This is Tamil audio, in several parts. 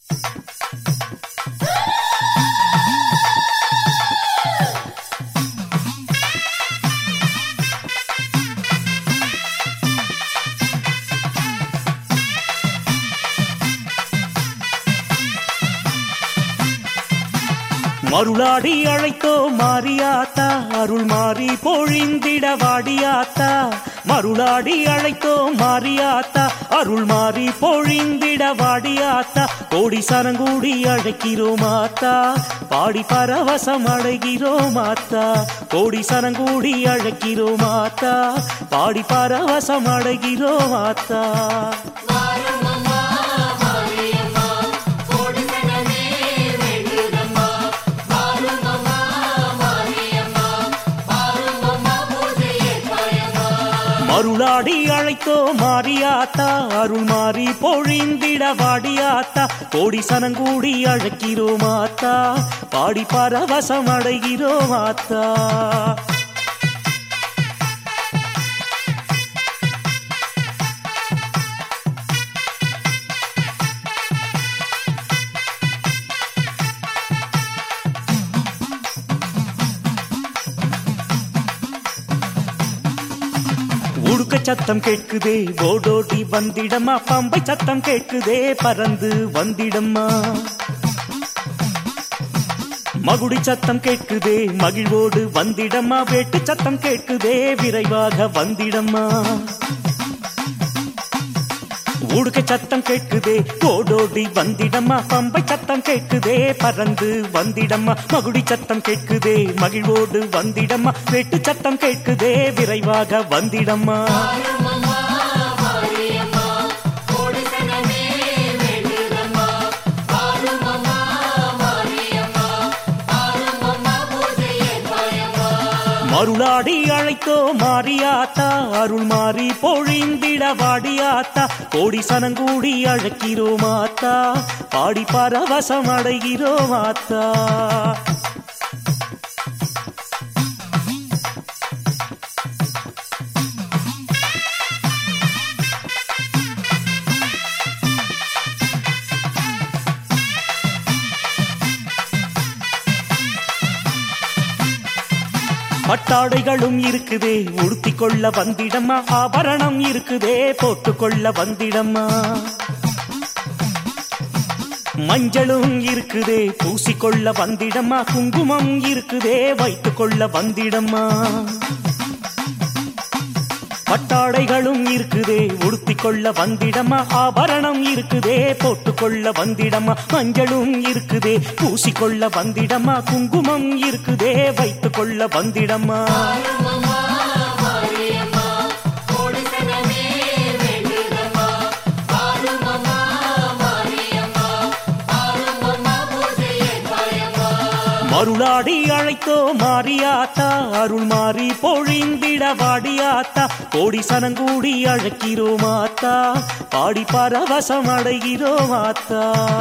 மருளாடி அழைத்தோ மாரியாத்தா அருள் மாறி பொழிந்திட வாடியாத்தா மருளாடி அழைத்தோ மாரியாத்தா அருள் மாறி பொழிந்திட வாடியாத்தா கோடி சரங்கூடி அழைக்கிறோம் ஆத்தா பாடி பரவசம் அடைகிறோம் ஆத்தா கோடி சரங்கூடி அழைக்கிறோம் ஆத்தா பாடி பரவசம் அடைகிறோம் ஆத்தா வாருமம்மா மாரியம்மா கோடிசனமே வேண்டுதம்மா வாருமம்மா மாரியம்மா வாருமம்மா பூஜையே தாயம்மா மருளாடி அழைத்தோ மாரியாத்தா அருள் மாறி பொழிந்திட வாடியாத்தா கோடி சனங்கூடி அழைக்கிறோம் ஆத்தா பாடி பரவசம் அடைகிறோம் ஆத்தா உடுக்க சத்தம் கேட்குதே ஓடோடி வந்திடம்மா பம்பை சத்தம் கேட்குதே பறந்து வந்திடம்மா மகுடி சத்தம் கேட்குதே மகிழ்வோடு வந்திடம்மா வேட்டு சத்தம் கேட்குதே விரைவாக வந்திடம்மா உடுக்க சத்தம் கேட்குதே ஓடோடி வந்திடம்மா பம்பை சத்தம் கேட்குதே பறந்து வந்திடம்மா மகுடி சத்தம் கேட்குதே மகிழ்வோடு வந்திடம்மா வெட்டு சத்தம் கேட்குதே விரைவாக வந்திடம்மா வாருமம்மா மாரியம்மா கோடிசனமே வேண்டுதம்மா வாருமம்மா மாரியம்மா வாருமம்மா பூஜையே தாயம்மா மருளாடி அழைத்தோ மாரியாத்தா அருள் மாறி பொழிந்திட வாடியாத்தா கோடி சனங்கூடி அழைக்கிறோம் ஆத்தா பாடி பரவசம் அடைகிறோம் ஆத்தா பட்டாடைகளும் இருக்குதே உடுத்திக் கொள்ள வந்திடம்மா ஆபரணம் இருக்குதே போட்டுக்கொள்ள வந்திடம்மா மஞ்சளும் இருக்குதே பூசிக்கொள்ள வந்திடம்மா குங்குமம் இருக்குதே வைத்துக் கொள்ள வந்திடம்மா பட்டாடைகளும் இருக்குதே உடுத்திக் கொள்ள வந்திடம்மா ஆபரணம் இருக்குதே போட்டுக்கொள்ள வந்திடம்மா மஞ்சளும் இருக்குதே பூசிக்கொள்ள வந்திடம்மா குங்குமம் இருக்குதே வைத்துக் கொள்ள வந்திடம்மா வாருமம்மா மாரியம்மா கோடிசனமே வேண்டுதம்மா வாருமம்மா மாரியம்மா வாருமம்மா பூஜையே தாயம்மா மருளாடி அழைத்தோ மாரியாத்தா அருள் மாறி பொழிந்திட வாடியாத்தா கோடி சனங்கூடி அழைக்கிறோம் ஆத்தா பாடி பரவசம் அடைகிறோம் ஆத்தா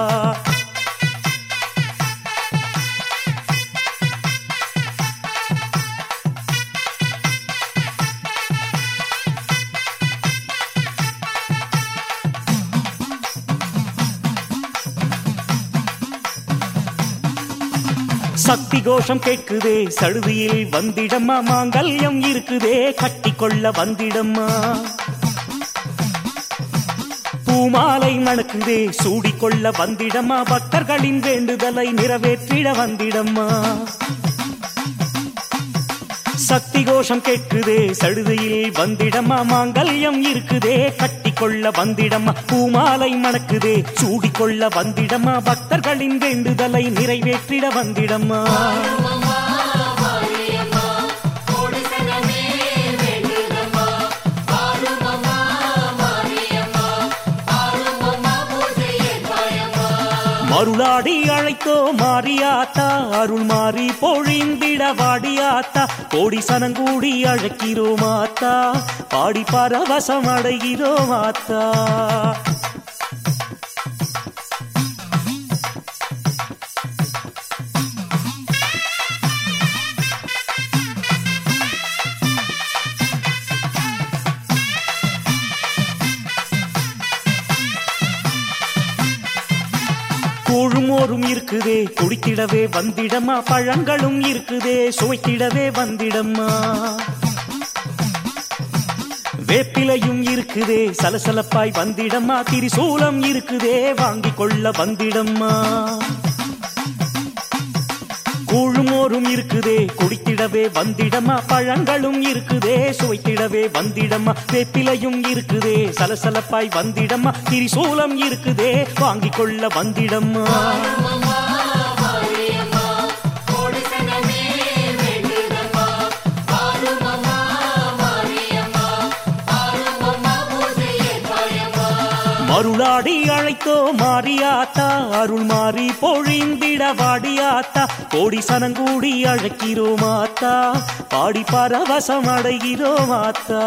சக்தி கோஷம் கேட்குதே சடுதியில் வந்திடம்மா மாங்கல்யம் இருக்குதே கட்டிக்கொள்ள வந்திடம்மா பூமாலை மணக்குதே சூடிக்கொள்ள வந்திடம்மா பக்தர்களின் வேண்டுதலை நிறைவேற்றிட வந்திடம்மா சக்தி கோஷம் கேட்குதே சடுதியில் வந்திடம்மா மாங்கல்யம் இருக்குதே கட்டிக்கொள்ள வந்திடம்மா பூமாலை மணக்குதே சூடிக்கொள்ள வந்திடம்மா பக்தர்களின் வேண்டுதலை நிறைவேற்றிட வந்திடம்மா வாருமம்மா மாரியம்மா கோடிசனமே வேண்டுதம்மா வாருமம்மா மாரியம்மா வாருமம்மா பூஜையே தாயம்மா மருளாடி அழைத்தோ மாரியாத்தா அருள் மாறி பொழிந்திட வாடியாத்தா கோடி சனங்கூடி அழைக்கிறோம் ஆத்தா பாடி பரவசம் அடைகிறோம் ஆத்தா கூழுமோரும் இருக்குதே குடித்திடவே வந்திடம்மா பழங்களும் இருக்குதே சுவைத்திடவே வந்திடம்மா வேப்பிலையும் இருக்குதே சலசலப்பாய் வந்திடம்மா திரிசூலம் இருக்குதே வாங்கிக் கொள்ள வந்திடம்மா கூழுமோரும் இருக்குதே குடித்திடவே வந்திடம்மா பழங்களும் இருக்குதே சுவைத்திடவே வந்திடம்மா வேப்பிலையும் இருக்குதே சலசலப்பாய் வந்திடம்மா திரிசூலம் இருக்குதே வாங்கிக் கொள்ள வந்திடம்மா அம்மா மாரியம்மா கோடி சனமே வேண்டுதம்மா ஆரும் அம்மா மாரியம்மா ஆரும் அம்மா பூஜையே தாயம்மா மருளாடி அழைத்தோ மாரியாத்தா அருள் மாறி பொழிந்திட வாடியாத்தா கோடி சனங்கூடி அழைக்கிறோம் ஆத்தா பாடி பரவசம் அடைகிறோம் ஆத்தா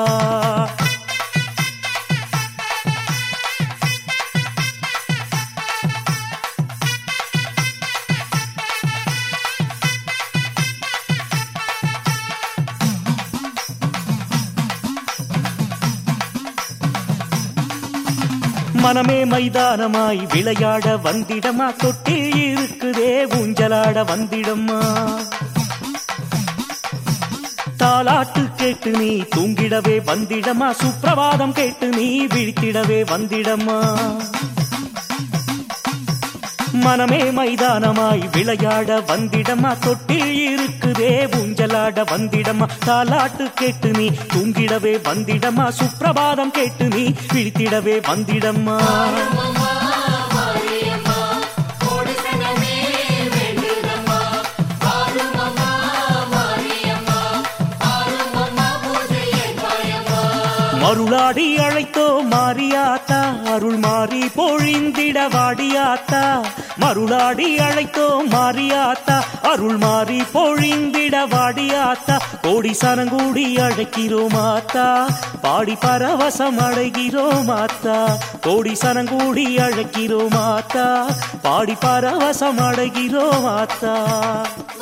மனமே மைதானமாய் விளையாட வந்திடமா தொட்டில் இருக்குதே ஊஞ்சலாட வந்திடம்மா தாலாட்டு கேட்டு நீ தூங்கிடவே வந்திடமா சுப்பிரபாதம் கேட்டு நீ விழித்திடவே வந்திடம்மா மனமே மைதானமாய் விளையாட வந்திடமா தொட்டில் இருக்குதே ஊஞ்சலாட வந்திடமா தாலாட்டு கேட்டு நீ தூங்கிடவே வந்திடமா சுப்பிரபாதம் கேட்டு நீ விழித்திடவே வந்திடம்மா அம்மா மாரியம்மா கோடி சனமே வேண்டுதம்மா ஆரும் அம்மா மாரியம்மா ஆரும் அம்மா பூஜையே தாயம்மா மருளாடி அழைத்தோ மாரியாத்தா அருள் மாறி பொழிந்திட வாடியாத்தா மருளாடி அழைத்தோ மாரியாத்தா அருள் மாறி பொழிந்திட வாடியாத்தா கோடி சனங்கூடி அழைக்கிறோம் ஆத்தா பாடி பரவசம் அடைகிறோம் ஆத்தா கோடி சனங்கூடி அழைக்கிறோம் ஆத்தா பாடி பரவசம் அடைகிறோம் ஆத்தா